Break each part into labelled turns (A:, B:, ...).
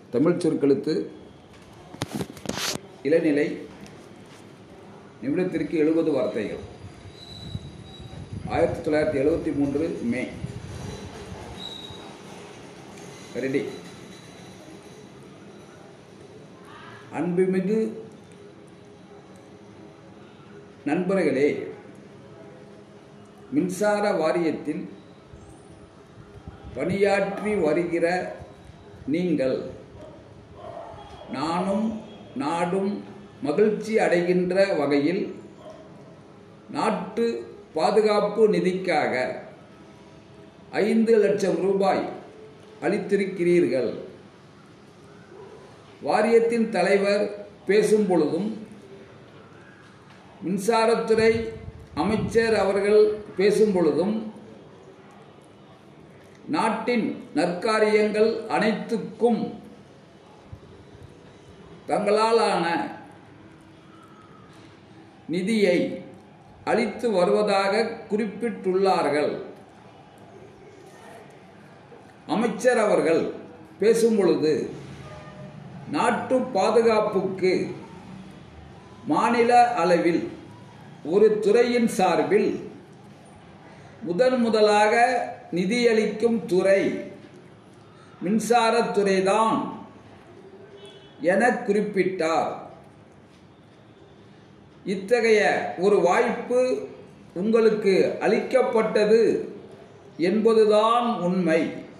A: தமிழ் சொற்கெழுத்து இளநிலை நிமிடத்திற்கு எழுபது வார்த்தைகள் ஆயிரத்தி தொள்ளாயிரத்தி எழுபத்தி மூன்று மே ரெடி அன்புமிகு நண்பர்களே மின்சார வாரியத்தில் பணியாற்றி வருகிற நீங்கள் நானும் நாடும் மகிழ்ச்சி அடைகின்ற வகையில் நாட்டு பாதுகாப்பு நிதிக்காக ஐந்து லட்சம் ரூபாய் அளித்திருக்கிறீர்கள் வாரியத்தின் தலைவர் பேசும் பொழுதும் மின்சாரத்துறை அமைச்சர் அவர்கள் பேசும் பொழுதும் நாட்டின் நற்காரியங்கள் அனைத்துக்கும் தங்களாலான நிதியை அளித்து வருவதாக குறிப்பிட்டுள்ளார்கள் அமைச்சர் அவர்கள் பேசும் பொழுது நாட்டு பாதுகாப்புக்கு மாநில அளவில் ஒரு துறையின் சார்பில் முதன் முதலாக நிதியளிக்கும் துறை மின்சாரத்துறைதான் என குறிப்பிட்டார் இத்தகைய ஒரு வாய்ப்பு உங்களுக்கு அளிக்கப்பட்டது என்பதுதான் உண்மை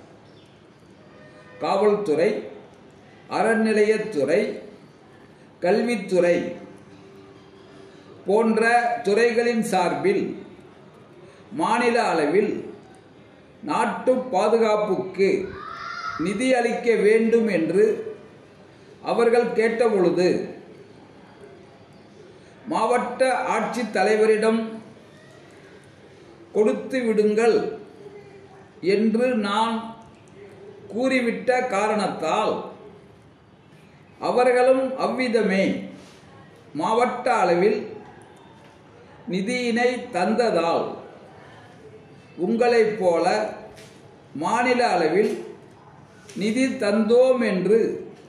A: காவல்துறை அறநிலையத்துறை கல்வித்துறை போன்ற துறைகளின் சார்பில் மாநில அளவில் நாட்டு பாதுகாப்புக்கு நிதி அளிக்க வேண்டும் என்று அவர்கள் கேட்டபொழுது மாவட்ட ஆட்சித் தலைவரிடம் கொடுத்து விடுங்கள் என்று நான் கூறிவிட்ட காரணத்தால் அவர்களும் அவ்விதமே மாவட்ட அளவில் நிதியினை தந்ததால் உங்களைப் போல மாநில அளவில் நிதி தந்தோம் என்று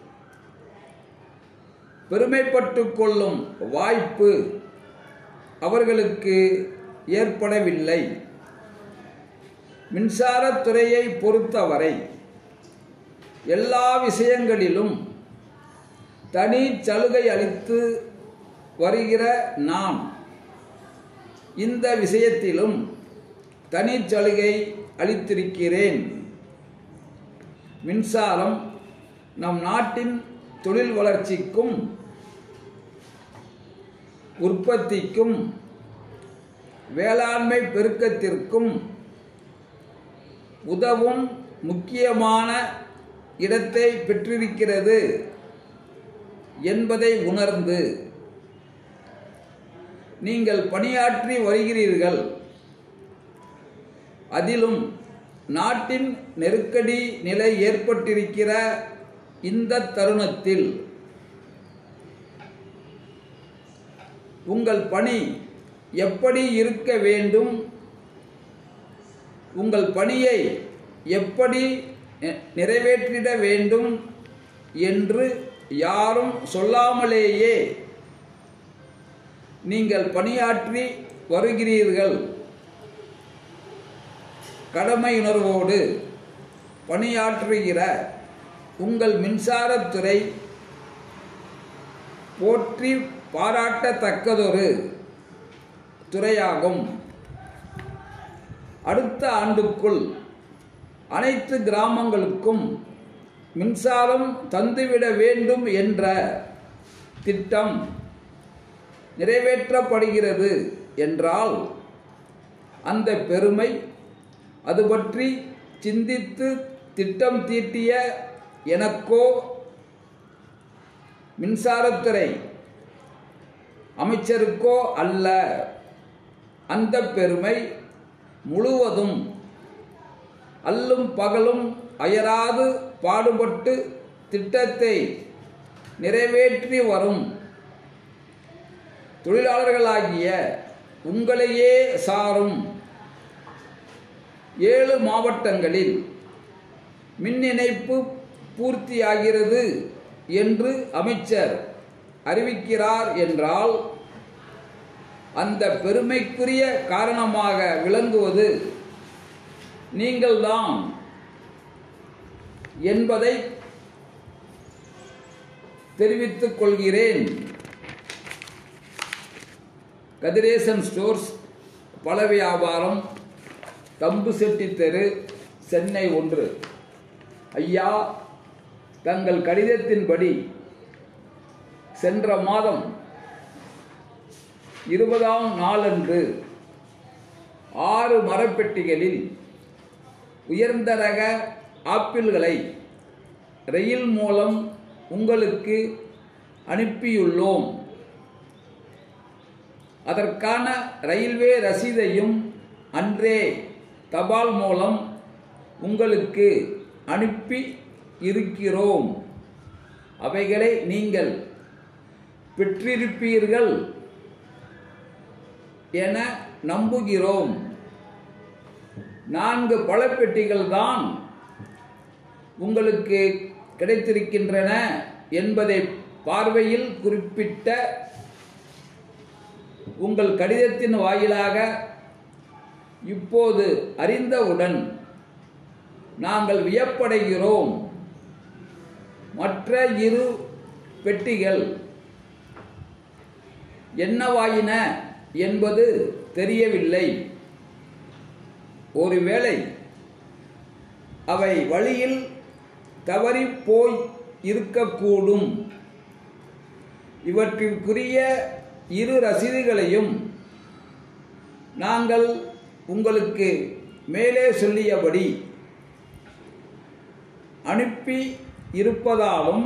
A: பெருமைப்பட்டு கொள்ளும் வாய்ப்பு அவர்களுக்கு ஏற்படவில்லை மின்சாரத்துறையை பொறுத்தவரை எல்லா விஷயங்களிலும் தனி சலுகை அளித்து வருகிற நாம் இந்த விஷயத்திலும் தனி சலுகை அளித்திருக்கிறேன் மின்சாரம் நம் நாட்டின் தொழில் வளர்ச்சிக்கும் உற்பத்திக்கும் வேளாண்மை பெருக்கத்திற்கும் உதவும் முக்கியமான இடத்தை பெற்றிருக்கிறது என்பதை உணர்ந்து நீங்கள் பணியாற்றி வருகிறீர்கள் அதிலும் நாட்டின் நெருக்கடி நிலை ஏற்பட்டிருக்கிற இந்த தருணத்தில் உங்கள் பணி எப்படி இருக்க வேண்டும் உங்கள் பணியை எப்படி நிறைவேற்றிட வேண்டும் என்று யாரும் சொல்லாமலேயே நீங்கள் பணியாற்றி வருகிறீர்கள் கடமையுணர்வோடு பணியாற்றுகிற உங்கள் மின்சாரத்துறை போற்றி பாராட்டத்தக்கதொரு துறையாகும் அடுத்த ஆண்டுக்குள் அனைத்து கிராமங்களுக்கும் மின்சாரம் தந்துவிட வேண்டும் என்ற திட்டம் நிறைவேற்றப்படுகிறது என்றால் அந்த பெருமை அது பற்றி சிந்தித்து திட்டம் தீட்டிய எனக்கோ மின்சாரத்துறை அமைச்சருக்கோ அல்ல அந்த பெருமை முழுவதும் அல்லும் பகலும் அயராது பாடுபட்டு திட்டத்தை நிறைவேற்றி வரும் தொழிலாளர்களாகிய உங்களையே சாரும் ஏழு மாவட்டங்களில் மின் இணைப்பு பூர்த்தியாகிறது என்று அமைச்சர் அறிவிக்கிறார் என்றால் அந்த பெருமைக்குரிய காரணமாக விளங்குவது நீங்கள்தான் என்பதை தெரிவித்துக் கொள்கிறேன் கதிரேசன் ஸ்டோர்ஸ் பழ வியாபாரம் தம்பு செட்டி தெரு சென்னை ஒன்று ஐயா தங்கள் கடிதத்தின்படி சென்ற மாதம் இருபதாம் நாளன்று ஆறு மரப்பெட்டிகளில் உயர்ந்த ரக ஆப்பிள்களை ரயில் மூலம் உங்களுக்கு அனுப்பியுள்ளோம் அதற்கான ரயில்வே ரசீதையும் அன்றே தபால் மூலம் உங்களுக்கு அனுப்பி இருக்கிறோம் அவைகளை நீங்கள் பெற்றிருப்பீர்கள் என நம்புகிறோம் நான்கு பழப்பெட்டிகள் தான் உங்களுக்கு கிடைத்திருக்கின்றன என்பதை பார்வையில் குறிப்பிட்ட உங்கள் கடிதத்தின் வாயிலாக இப்போது அறிந்தவுடன் நாங்கள் வியப்படைகிறோம் மற்ற இரு பெட்டிகள் என்னவாயின என்பது தெரியவில்லை ஒருவேளை அவை வழியில் தவறி போய் இருக்கக்கூடும் இவற்றிற்குரிய இரு ரசீதுகளையும் நாங்கள் உங்களுக்கு மேலே சொல்லியபடி அனுப்பி இருப்பதாலும்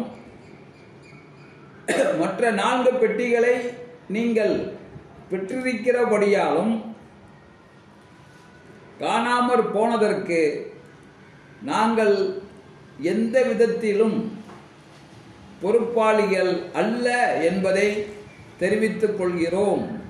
A: மற்ற நான்கு பெட்டிகளை நீங்கள் பெற்றிருக்கிறபடியாலும் காணாமற் போனதற்கு நாங்கள் எந்த விதத்திலும் பொறுப்பாளிகள் அல்ல என்பதை தெரிவித்துக் கொள்கிறோம்